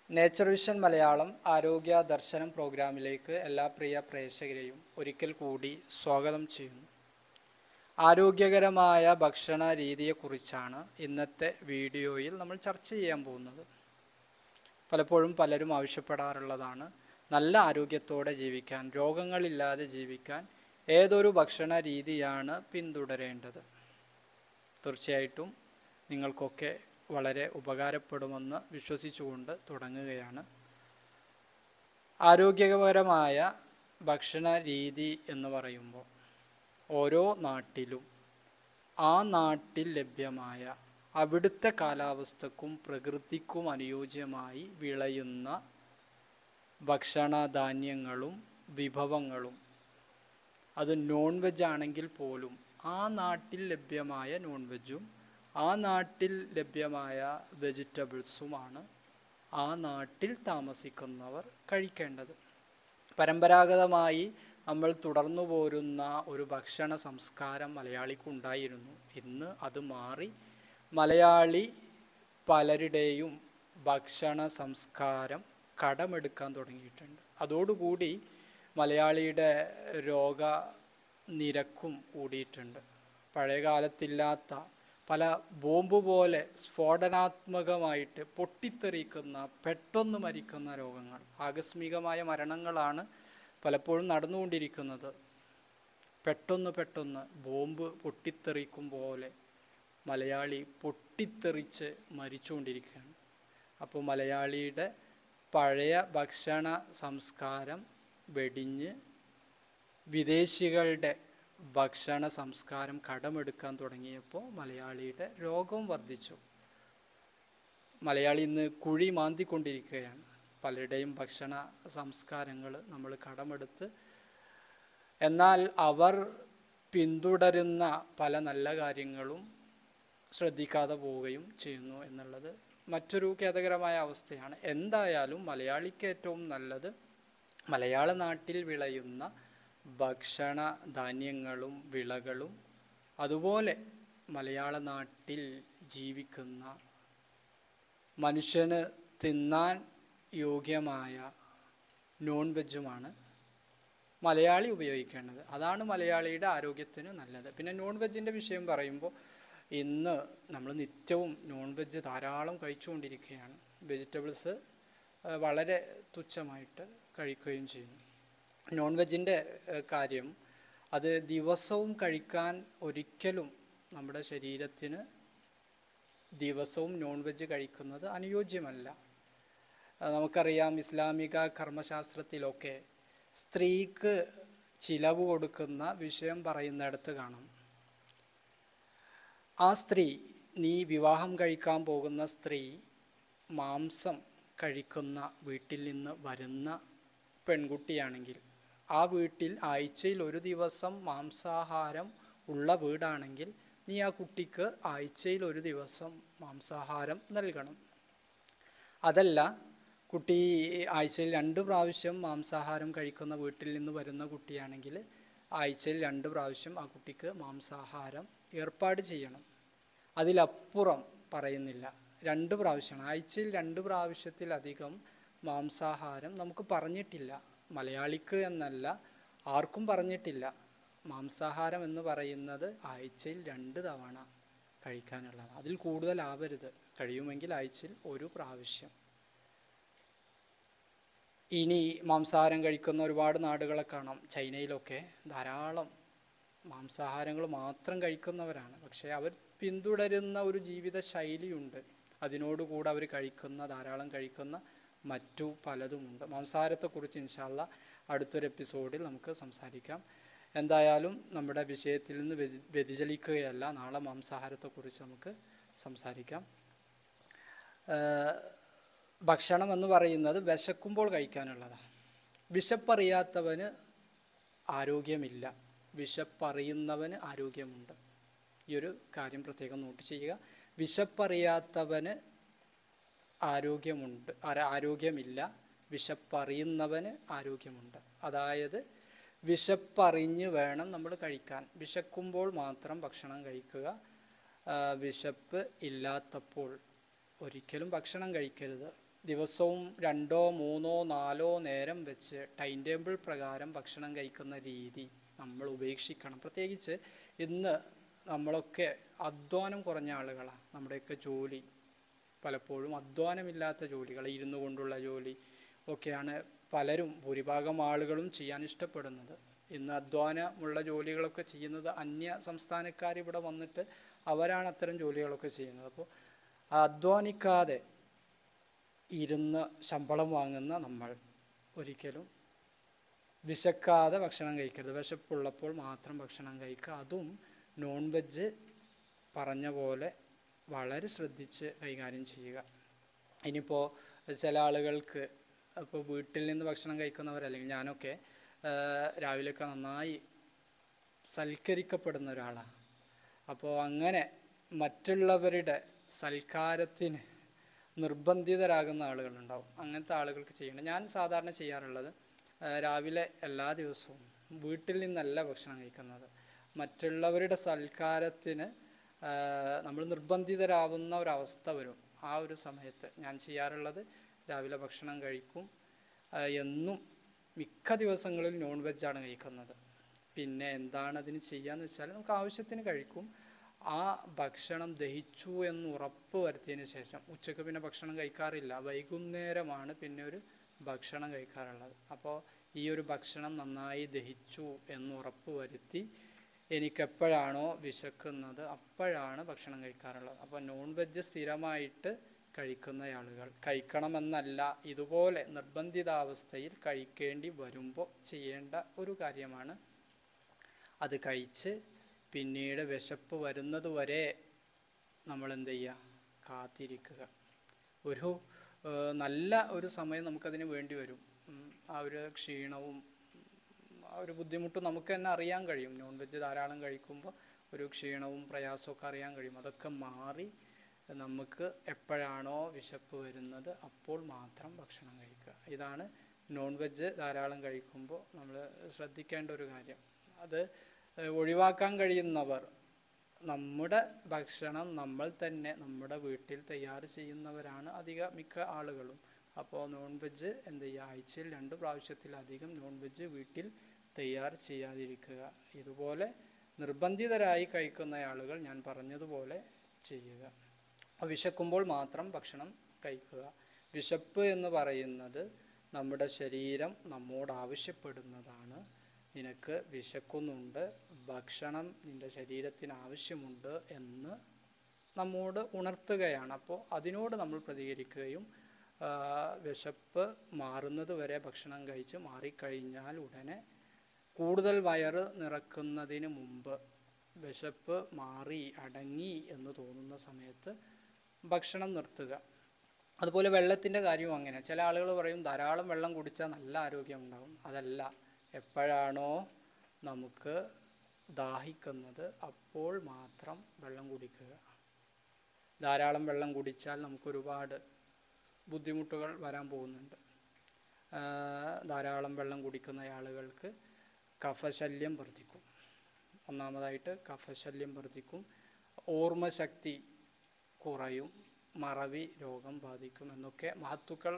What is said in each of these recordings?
nature vision Malayalam ആരോഗ്യ ദർശനം പ്രോഗ്രാമിലേക്ക് എല്ലാ പ്രിയ പ്രേക്ഷകരെയും ഒരിക്കൽ കൂടി സ്വാഗതം ചെയ്യുന്നു ആരോഗ്യകരമായ ഭക്ഷണ രീതിയെക്കുറിച്ചാണ് ഇന്നത്തെ വീഡിയോയിൽ നമ്മൾ ചർച്ച ചെയ്യാൻ പോകുന്നത് പലപ്പോഴും പലരും ആവശ്യപ്പെടാറുള്ളതാണ് നല്ല ആരോഗ്യത്തോടെ ജീവിക്കാൻ രോഗങ്ങളില്ലാതെ ജീവിക്കാൻ ഏതൊരു ഭക്ഷണ രീതിയാണ് പിന്തുടരേണ്ടത് തീർച്ചയായിട്ടും നിങ്ങൾക്കൊക്കെ വളരെ ഉപകാരപ്പെടുമെന്ന് വിശ്വസിച്ചുകൊണ്ട് തുടങ്ങുകയാണ് ആരോഗ്യകരമായ ഭക്ഷണ രീതി എന്ന് പറയുമ്പോൾ ഓരോ നാട്ടിലും ആ നാട്ടിൽ ലഭ്യമായ അവിടുത്തെ കാലാവസ്ഥക്കും പ്രകൃതിക്കും അനുയോജ്യമായി വിളയുന്ന ഭക്ഷണധാന്യങ്ങളും വിഭവങ്ങളും അത് നോൺ വെജ് ആണെങ്കിൽ പോലും ആ നാട്ടിൽ ലഭ്യമായ നോൺ വെജും ആ നാട്ടിൽ ലഭ്യമായ വെജിറ്റബിൾസുമാണ് ആ നാട്ടിൽ താമസിക്കുന്നവർ കഴിക്കേണ്ടത് പരമ്പരാഗതമായി നമ്മൾ തുടർന്നു പോരുന്ന ഒരു ഭക്ഷണ സംസ്കാരം മലയാളിക്കുണ്ടായിരുന്നു ഇന്ന് അത് മാറി മലയാളി പലരുടെയും ഭക്ഷണ സംസ്കാരം കടമെടുക്കാൻ തുടങ്ങിയിട്ടുണ്ട് അതോടുകൂടി മലയാളിയുടെ രോഗ നിരക്കും കൂടിയിട്ടുണ്ട് പഴയ കാലത്തില്ലാത്ത പല ബോംബ് പോലെ സ്ഫോടനാത്മകമായിട്ട് പൊട്ടിത്തെറിക്കുന്ന പെട്ടെന്ന് മരിക്കുന്ന രോഗങ്ങൾ ആകസ്മികമായ മരണങ്ങളാണ് പലപ്പോഴും നടന്നുകൊണ്ടിരിക്കുന്നത് പെട്ടെന്ന് പെട്ടെന്ന് ബോംബ് പൊട്ടിത്തെറിക്കും പോലെ മലയാളി പൊട്ടിത്തെറിച്ച് മരിച്ചുകൊണ്ടിരിക്കുകയാണ് അപ്പോൾ മലയാളിയുടെ പഴയ ഭക്ഷണ സംസ്കാരം വെടിഞ്ഞ് വിദേശികളുടെ ഭക്ഷണ സംസ്കാരം കടമെടുക്കാൻ തുടങ്ങിയപ്പോൾ മലയാളിയുടെ രോഗവും വർദ്ധിച്ചു മലയാളി ഇന്ന് കുഴി മാന്തിക്കൊണ്ടിരിക്കുകയാണ് പലരുടെയും ഭക്ഷണ സംസ്കാരങ്ങൾ നമ്മൾ കടമെടുത്ത് എന്നാൽ അവർ പിന്തുടരുന്ന പല നല്ല കാര്യങ്ങളും ശ്രദ്ധിക്കാതെ പോവുകയും ചെയ്യുന്നു എന്നുള്ളത് മറ്റൊരു ഖേദകരമായ അവസ്ഥയാണ് എന്തായാലും മലയാളിക്ക് ഏറ്റവും നല്ലത് മലയാള നാട്ടിൽ വിളയുന്ന ഭക്ഷണ ധാന്യങ്ങളും വിളകളും അതുപോലെ മലയാള നാട്ടിൽ ജീവിക്കുന്ന മനുഷ്യന് തിന്നാൻ യോഗ്യമായ നോൺ വെജുമാണ് മലയാളി ഉപയോഗിക്കേണ്ടത് അതാണ് മലയാളിയുടെ ആരോഗ്യത്തിന് നല്ലത് പിന്നെ നോൺ വെജിൻ്റെ വിഷയം പറയുമ്പോൾ ഇന്ന് നമ്മൾ നിത്യവും നോൺ വെജ് ധാരാളം കഴിച്ചുകൊണ്ടിരിക്കുകയാണ് വെജിറ്റബിൾസ് വളരെ തുച്ഛമായിട്ട് കഴിക്കുകയും ചെയ്യുന്നു നോൺ വെജിൻ്റെ കാര്യം അത് ദിവസവും കഴിക്കാൻ ഒരിക്കലും നമ്മുടെ ശരീരത്തിന് ദിവസവും നോൺ വെജ് കഴിക്കുന്നത് അനുയോജ്യമല്ല നമുക്കറിയാം ഇസ്ലാമിക കർമ്മശാസ്ത്രത്തിലൊക്കെ സ്ത്രീക്ക് ചിലവ് കൊടുക്കുന്ന വിഷയം പറയുന്നിടത്ത് കാണാം ആ സ്ത്രീ നീ വിവാഹം കഴിക്കാൻ പോകുന്ന സ്ത്രീ മാംസം കഴിക്കുന്ന വീട്ടിൽ നിന്ന് വരുന്ന പെൺകുട്ടിയാണെങ്കിൽ ആ വീട്ടിൽ ആഴ്ചയിൽ ഒരു ദിവസം മാംസാഹാരം ഉള്ള വീടാണെങ്കിൽ നീ ആ കുട്ടിക്ക് ആഴ്ചയിൽ ഒരു ദിവസം മാംസാഹാരം നൽകണം അതല്ല കുട്ടി ആഴ്ചയിൽ രണ്ട് പ്രാവശ്യം മാംസാഹാരം കഴിക്കുന്ന വീട്ടിൽ നിന്ന് വരുന്ന കുട്ടിയാണെങ്കിൽ ആഴ്ചയിൽ രണ്ട് പ്രാവശ്യം ആ കുട്ടിക്ക് മാംസാഹാരം ഏർപ്പാട് ചെയ്യണം അതിലപ്പുറം പറയുന്നില്ല രണ്ട് പ്രാവശ്യമാണ് ആഴ്ചയിൽ രണ്ട് പ്രാവശ്യത്തിലധികം മാംസാഹാരം നമുക്ക് പറഞ്ഞിട്ടില്ല മലയാളിക്ക് എന്നല്ല ആർക്കും പറഞ്ഞിട്ടില്ല മാംസാഹാരം എന്ന് പറയുന്നത് ആഴ്ചയിൽ രണ്ട് തവണ കഴിക്കാനുള്ളതാണ് അതിൽ കൂടുതലാവരുത് കഴിയുമെങ്കിൽ ആഴ്ചയിൽ ഒരു പ്രാവശ്യം ഇനി മാംസാഹാരം കഴിക്കുന്ന ഒരുപാട് നാടുകളെ കാണാം ചൈനയിലൊക്കെ ധാരാളം മാംസാഹാരങ്ങൾ മാത്രം കഴിക്കുന്നവരാണ് പക്ഷേ അവർ പിന്തുടരുന്ന ഒരു ജീവിത ശൈലിയുണ്ട് അതിനോടുകൂടെ അവർ കഴിക്കുന്ന ധാരാളം കഴിക്കുന്ന മറ്റു പലതുമുണ്ട് മാംസാഹാരത്തെക്കുറിച്ച് ഇൻഷാല്ല അടുത്തൊരു എപ്പിസോഡിൽ നമുക്ക് സംസാരിക്കാം എന്തായാലും നമ്മുടെ വിഷയത്തിൽ നിന്ന് വ്യതി വ്യതിചലിക്കുകയല്ല നാളെ മാംസാഹാരത്തെക്കുറിച്ച് നമുക്ക് സംസാരിക്കാം ഭക്ഷണം എന്ന് പറയുന്നത് വിശക്കുമ്പോൾ കഴിക്കാനുള്ളതാണ് വിശപ്പറിയാത്തവന് ആരോഗ്യമില്ല വിശപ്പറിയുന്നവന് ആരോഗ്യമുണ്ട് ഈ ഒരു കാര്യം പ്രത്യേകം നോട്ട് ചെയ്യുക വിശപ്പറിയാത്തവന് ആരോഗ്യമുണ്ട് ആരോഗ്യമില്ല വിശപ്പറിയുന്നവന് ആരോഗ്യമുണ്ട് അതായത് വിശപ്പറിഞ്ഞ് വേണം നമ്മൾ കഴിക്കാൻ വിശക്കുമ്പോൾ മാത്രം ഭക്ഷണം കഴിക്കുക വിശപ്പ് ഇല്ലാത്തപ്പോൾ ഒരിക്കലും ഭക്ഷണം കഴിക്കരുത് ദിവസവും രണ്ടോ മൂന്നോ നാലോ നേരം വെച്ച് ടൈം ടേബിൾ പ്രകാരം ഭക്ഷണം കഴിക്കുന്ന രീതി നമ്മൾ ഉപേക്ഷിക്കണം പ്രത്യേകിച്ച് ഇന്ന് നമ്മളൊക്കെ അധ്വാനം കുറഞ്ഞ ആളുകളാണ് നമ്മുടെയൊക്കെ ജോലി പലപ്പോഴും അധ്വാനമില്ലാത്ത ജോലികൾ ഇരുന്നു കൊണ്ടുള്ള ജോലി ഒക്കെയാണ് പലരും ഭൂരിഭാഗം ആളുകളും ചെയ്യാൻ ഇഷ്ടപ്പെടുന്നത് ഇന്ന് അധ്വാനമുള്ള ജോലികളൊക്കെ ചെയ്യുന്നത് അന്യ സംസ്ഥാനക്കാർ ഇവിടെ വന്നിട്ട് അവരാണ് അത്തരം ജോലികളൊക്കെ ചെയ്യുന്നത് അപ്പോൾ അധ്വാനിക്കാതെ ഇരുന്ന് ശമ്പളം വാങ്ങുന്ന നമ്മൾ ഒരിക്കലും വിശക്കാതെ ഭക്ഷണം കഴിക്കരുത് വിശപ്പുള്ളപ്പോൾ മാത്രം ഭക്ഷണം കഴിക്കുക അതും നോൺ വെജ് പറഞ്ഞ പോലെ വളരെ ശ്രദ്ധിച്ച് കൈകാര്യം ചെയ്യുക ഇനിയിപ്പോൾ ചില ആളുകൾക്ക് ഇപ്പോൾ വീട്ടിൽ നിന്ന് ഭക്ഷണം കഴിക്കുന്നവരല്ലെങ്കിൽ ഞാനൊക്കെ ആ, രാവിലെയൊക്കെ നന്നായി സൽക്കരിക്കപ്പെടുന്ന ഒരാളാണ് അപ്പോൾ അങ്ങനെ മറ്റുള്ളവരുടെ സൽക്കാരത്തിന് നിർബന്ധിതരാകുന്ന ആളുകളുണ്ടാവും അങ്ങനത്തെ ആളുകൾക്ക് ചെയ്യണം ഞാൻ സാധാരണ ചെയ്യാറുള്ളത് ആ, രാവിലെ എല്ലാ ദിവസവും വീട്ടിൽ നിന്നല്ല ഭക്ഷണം കഴിക്കുന്നത് മറ്റുള്ളവരുടെ സൽക്കാരത്തിന് ആ, നമ്മൾ നിർബന്ധിതരാവുന്ന ഒരവസ്ഥ വരും ആ ഒരു സമയത്ത് ഞാൻ ചെയ്യാറുള്ളത് രാവിലെ ഭക്ഷണം കഴിക്കും ആ, എന്നും മിക്ക ദിവസങ്ങളിൽ നോൺ വെജാണ് കഴിക്കുന്നത് പിന്നെ എന്താണ് അതിന് ചെയ്യാന്ന് വെച്ചാൽ നമുക്ക് ആവശ്യത്തിന് കഴിക്കും ആ ഭക്ഷണം ദഹിച്ചു എന്ന് ഉറപ്പ് വരുത്തിയതിന് ശേഷം ഉച്ചക്ക് പിന്നെ ഭക്ഷണം കഴിക്കാറില്ല വൈകുന്നേരമാണ് പിന്നെ ഒരു ഭക്ഷണം കഴിക്കാറുള്ളത് അപ്പോൾ ഈ ഒരു ഭക്ഷണം നന്നായി ദഹിച്ചു എന്ന് ഉറപ്പ് വരുത്തി എനിക്കെപ്പോഴാണോ വിശക്കുന്നത് അപ്പോഴാണ് ഭക്ഷണം കഴിക്കാറുള്ളത് അപ്പോൾ നോൺ വെജ് സ്ഥിരമായിട്ട് കഴിക്കുന്ന ആളുകൾ കഴിക്കണമെന്നല്ല ഇതുപോലെ നിർബന്ധിതാവസ്ഥയിൽ കഴിക്കേണ്ടി വരുമ്പോൾ ചെയ്യേണ്ട ഒരു കാര്യമാണ് അത് കഴിച്ച് പിന്നീട് വിശപ്പ് വരുന്നത് വരെ നമ്മൾ എന്ത് ചെയ്യുക കാത്തിരിക്കുക ഒരു ഏഹ്, നല്ല ഒരു സമയം നമുക്കതിന് വേണ്ടി വരും ഉം, ആ ഒരു ക്ഷീണവും ആ ഒരു ബുദ്ധിമുട്ടും നമുക്ക് തന്നെ അറിയാൻ കഴിയും നോൺ വെജ് ധാരാളം കഴിക്കുമ്പോൾ ഒരു ക്ഷീണവും പ്രയാസമൊക്കെ അറിയാൻ കഴിയും അതൊക്കെ മാറി നമുക്ക് എപ്പോഴാണോ വിശപ്പ് വരുന്നത് അപ്പോൾ മാത്രം ഭക്ഷണം കഴിക്കുക ഇതാണ് നോൺ വെജ് ധാരാളം കഴിക്കുമ്പോൾ നമ്മൾ ശ്രദ്ധിക്കേണ്ട ഒരു കാര്യം അത് ഏഹ്, ഒഴിവാക്കാൻ കഴിയുന്നവർ നമ്മുടെ ഭക്ഷണം നമ്മൾ തന്നെ നമ്മുടെ വീട്ടിൽ തയ്യാർ ചെയ്യുന്നവരാണ് അധിക മിക്ക ആളുകളും അപ്പോൾ നോൺ വെജ് എന്ത് ചെയ്യുക ആഴ്ചയിൽ രണ്ട് പ്രാവശ്യത്തിലധികം നോൺ വെജ് വീട്ടിൽ തയ്യാർ ചെയ്യാതിരിക്കുക ഇതുപോലെ നിർബന്ധിതരായി കഴിക്കുന്ന ആളുകൾ ഞാൻ പറഞ്ഞതുപോലെ ചെയ്യുക വിശക്കുമ്പോൾ മാത്രം ഭക്ഷണം കഴിക്കുക വിശപ്പ് എന്ന് പറയുന്നത് നമ്മുടെ ശരീരം നമ്മോട് ആവശ്യപ്പെടുന്നതാണ് നിനക്ക് വിശക്കുന്നുണ്ട് ഭക്ഷണം നിൻ്റെ ശരീരത്തിന് ആവശ്യമുണ്ട് എന്ന് നമ്മോട് ഉണർത്തുകയാണ് അപ്പോൾ അതിനോട് നമ്മൾ പ്രതികരിക്കുകയും ആ, വിശപ്പ് മാറുന്നത് വരെ ഭക്ഷണം കഴിച്ച് മാറിക്കഴിഞ്ഞാൽ ഉടനെ കൂടുതൽ വയറ് നിറക്കുന്നതിന് മുമ്പ് വിശപ്പ് മാറി അടങ്ങി എന്ന് തോന്നുന്ന സമയത്ത് ഭക്ഷണം നിർത്തുക അതുപോലെ വെള്ളത്തിൻ്റെ കാര്യവും അങ്ങനെ ചില ആളുകൾ പറയും ധാരാളം വെള്ളം കുടിച്ചാൽ നല്ല ആരോഗ്യം ഉണ്ടാവും അതല്ല എപ്പോഴാണോ നമുക്ക് ദാഹിക്കുന്നത് അപ്പോൾ മാത്രം വെള്ളം കുടിക്കുക ധാരാളം വെള്ളം കുടിച്ചാൽ നമുക്കൊരുപാട് ബുദ്ധിമുട്ടുകൾ വരാൻ പോകുന്നുണ്ട് ആ, ധാരാളം വെള്ളം കുടിക്കുന്ന ആളുകൾക്ക് കഫശല്യം വർദ്ധിക്കും ഒന്നാമതായിട്ട് കഫശല്യം വർദ്ധിക്കും ഓർമ്മശക്തി കുറയും മറവി രോഗം ബാധിക്കും എന്നൊക്കെ മഹത്തുക്കൾ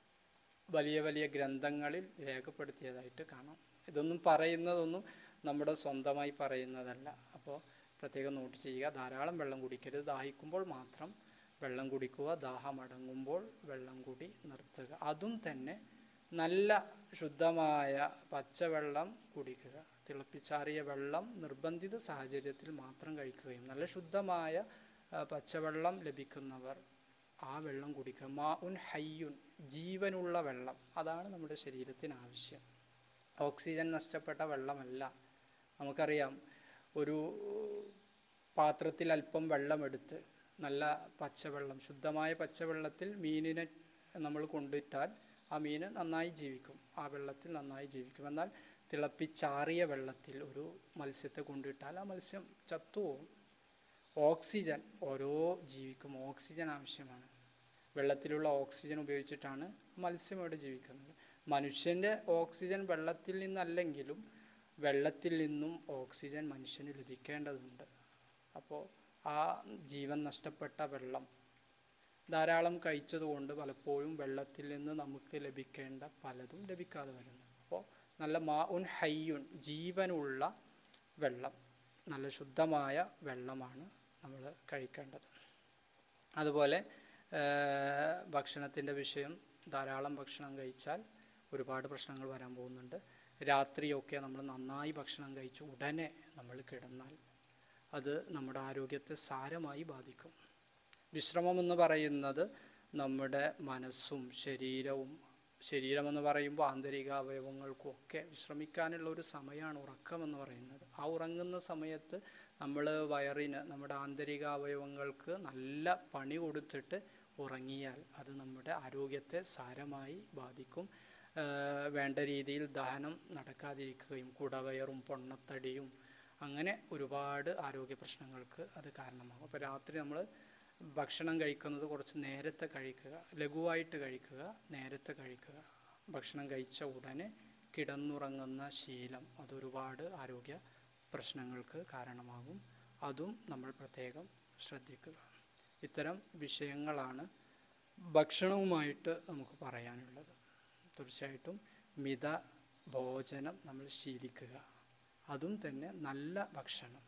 വലിയ വലിയ ഗ്രന്ഥങ്ങളിൽ രേഖപ്പെടുത്തിയതായിട്ട് കാണാം ഇതൊന്നും പറയുന്നതൊന്നും നമ്മുടെ സ്വന്തമായി പറയുന്നതല്ല അപ്പോൾ പ്രത്യേകം നോട്ട് ചെയ്യുക ധാരാളം വെള്ളം കുടിക്കരുത് ദാഹിക്കുമ്പോൾ മാത്രം വെള്ളം കുടിക്കുക ദാഹമടങ്ങുമ്പോൾ വെള്ളം കൂടി നിർത്തുക അതും തന്നെ നല്ല ശുദ്ധമായ പച്ചവെള്ളം കുടിക്കുക തിളപ്പിച്ചാറിയ വെള്ളം നിർബന്ധിത സാഹചര്യത്തിൽ മാത്രം കഴിക്കുകയും നല്ല ശുദ്ധമായ ആ, പച്ചവെള്ളം ലഭിക്കുന്നവർ ആ വെള്ളം കുടിക്കുക മാ ഉൻ ഹയ്യുൻ ജീവനുള്ള വെള്ളം അതാണ് നമ്മുടെ ശരീരത്തിന് ആവശ്യം ഓക്സിജൻ നഷ്ടപ്പെട്ട വെള്ളമല്ല നമുക്കറിയാം ഒരു പാത്രത്തിൽ അല്പം വെള്ളമെടുത്ത് നല്ല പച്ചവെള്ളം ശുദ്ധമായ പച്ചവെള്ളത്തിൽ മീനിനെ നമ്മൾ കൊണ്ടിട്ടാൽ ആ മീൻ നന്നായി ജീവിക്കും ആ വെള്ളത്തിൽ നന്നായി ജീവിക്കും എന്നാൽ തിളപ്പിച്ചാറിയ വെള്ളത്തിൽ ഒരു മത്സ്യത്തെ കൊണ്ടിട്ടാൽ ആ മത്സ്യം ചത്തുപോകും ഓക്സിജൻ ഓരോ ജീവിക്കും ഓക്സിജൻ ആവശ്യമാണ് വെള്ളത്തിലുള്ള ഓക്സിജൻ ഉപയോഗിച്ചിട്ടാണ് മത്സ്യം ഇവിടെ ജീവിക്കുന്നത് മനുഷ്യൻ്റെ ഓക്സിജൻ വെള്ളത്തിൽ നിന്നല്ലെങ്കിലും വെള്ളത്തിൽ നിന്നും ഓക്സിജൻ മനുഷ്യന് ലഭിക്കേണ്ടതുണ്ട് അപ്പോൾ ആ ജീവൻ നഷ്ടപ്പെട്ട വെള്ളം ധാരാളം കഴിച്ചതുകൊണ്ട് പലപ്പോഴും വെള്ളത്തിൽ നിന്ന് നമുക്ക് ലഭിക്കേണ്ട പലതും ലഭിക്കാതെ വരുന്നു അപ്പോൾ നല്ല മാ ഉൻ ഹയ്യുൻ ജീവനുള്ള വെള്ളം നല്ല ശുദ്ധമായ വെള്ളമാണ് നമ്മൾ കഴിക്കേണ്ടത് അതുപോലെ ഭക്ഷണത്തിൻ്റെ വിഷയം ധാരാളം ഭക്ഷണം കഴിച്ചാൽ ഒരുപാട് പ്രശ്നങ്ങൾ വരാൻ പോകുന്നുണ്ട് രാത്രിയൊക്കെ നമ്മൾ നന്നായി ഭക്ഷണം കഴിച്ച് ഉടനെ നമ്മൾ കിടന്നാൽ അത് നമ്മുടെ ആരോഗ്യത്തെ സാരമായി ബാധിക്കും വിശ്രമം എന്ന് പറയുന്നത് നമ്മുടെ മനസ്സും ശരീരവും ശരീരമെന്ന് പറയുമ്പോൾ ആന്തരിക അവയവങ്ങൾക്കും ഒക്കെ വിശ്രമിക്കാനുള്ള ഒരു സമയമാണ് ഉറക്കം എന്ന് പറയുന്നത് ആ ഉറങ്ങുന്ന സമയത്ത് നമ്മൾ വയറിന് നമ്മുടെ ആന്തരിക അവയവങ്ങൾക്ക് നല്ല പണി കൊടുത്തിട്ട് ഉറങ്ങിയാൽ അത് നമ്മുടെ ആരോഗ്യത്തെ സാരമായി ബാധിക്കും വേണ്ട രീതിയിൽ ദഹനം നടക്കാതിരിക്കുകയും കുടവയറും പൊണ്ണത്തടിയും അങ്ങനെ ഒരുപാട് ആരോഗ്യ പ്രശ്നങ്ങൾക്ക് അത് കാരണമാകും അപ്പോൾ രാത്രി നമ്മൾ ഭക്ഷണം കഴിക്കുന്നത് കുറച്ച് നേരത്തെ കഴിക്കുക ലഘുവായിട്ട് കഴിക്കുക നേരത്തെ കഴിക്കുക ഭക്ഷണം കഴിച്ച ഉടനെ കിടന്നുറങ്ങുന്ന ശീലം അതൊരുപാട് ആരോഗ്യ പ്രശ്നങ്ങൾക്ക് കാരണമാകും അതും നമ്മൾ പ്രത്യേകം ശ്രദ്ധിക്കുക ഇത്തരം വിഷയങ്ങളാണ് ഭക്ഷണവുമായിട്ട് നമുക്ക് പറയാനുള്ളത് തീർച്ചയായിട്ടും മിത ഭോജനം നമ്മൾ ശീലിക്കുക അതും തന്നെ നല്ല ഭക്ഷണം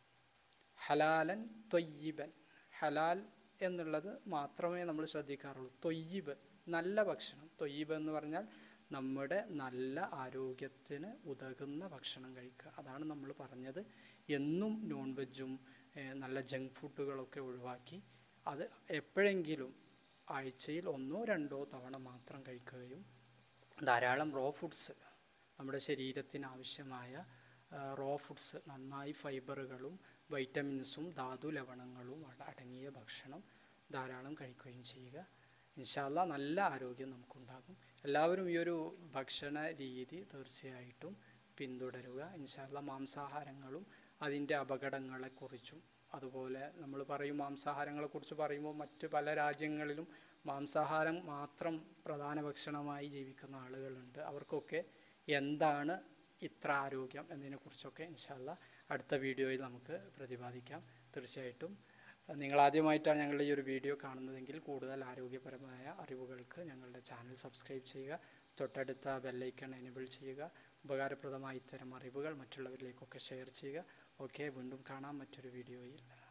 ഹലാലൻ തൊയ്യിബൻ ഹലാൽ എന്നുള്ളത് മാത്രമേ നമ്മൾ ശ്രദ്ധിക്കാറുള്ളൂ തൊയ്യിബ് നല്ല ഭക്ഷണം തൊയ്യിബ് എന്ന് പറഞ്ഞാൽ നമ്മുടെ നല്ല ആരോഗ്യത്തിന് ഉതകുന്ന ഭക്ഷണം കഴിക്കുക അതാണ് നമ്മൾ പറഞ്ഞത് എന്നും നോൺ വെജും നല്ല ജങ്ക് ഫുഡുകളൊക്കെ ഒഴിവാക്കി അത് എപ്പോഴെങ്കിലും ആഴ്ചയിൽ ഒന്നോ രണ്ടോ തവണ മാത്രം കഴിക്കുകയും ധാരാളം റോ ഫുഡ്സ് നമ്മുടെ ശരീരത്തിന് ആവശ്യമായ റോ ഫുഡ്സ് നന്നായി ഫൈബറുകളും വൈറ്റമിൻസും ധാതു ലവണങ്ങളും അടങ്ങിയ ഭക്ഷണം ധാരാളം കഴിക്കുകയും ചെയ്യുക ഇൻഷാല്ല നല്ല ആരോഗ്യം നമുക്കുണ്ടാകും എല്ലാവരും ഈ ഒരു ഭക്ഷണ രീതി തീർച്ചയായിട്ടും പിന്തുടരുക ഇൻഷാല്ല മാംസാഹാരങ്ങളും അതിൻ്റെ അപകടങ്ങളെക്കുറിച്ചും അതുപോലെ നമ്മൾ പറയും മാംസാഹാരങ്ങളെക്കുറിച്ച് പറയുമ്പോൾ മറ്റ് പല രാജ്യങ്ങളിലും മാംസാഹാരം മാത്രം പ്രധാന ഭക്ഷണമായി ജീവിക്കുന്ന ആളുകളുണ്ട് അവർക്കൊക്കെ എന്താണ് ഇത്ര ആരോഗ്യം എന്നതിനെക്കുറിച്ചൊക്കെ ഇൻഷാല്ല അടുത്ത വീഡിയോയിൽ നമുക്ക് പ്രതിപാദിക്കാം തീർച്ചയായിട്ടും നിങ്ങൾ ആദ്യമായിട്ടാണ് ഞങ്ങളുടെ ഈ ഒരു വീഡിയോ കാണുന്നതെങ്കിൽ കൂടുതൽ ആരോഗ്യപരമായ അറിവുകൾക്ക് ഞങ്ങളുടെ ചാനൽ സബ്സ്ക്രൈബ് ചെയ്യുക തൊട്ടടുത്ത ബെല്ലൈക്കൺ എനേബിൾ ചെയ്യുക ഉപകാരപ്രദമായ ഇത്തരം അറിവുകൾ മറ്റുള്ളവരിലേക്കൊക്കെ ഷെയർ ചെയ്യുക ഓക്കെ വീണ്ടും കാണാം മറ്റൊരു വീഡിയോയിൽ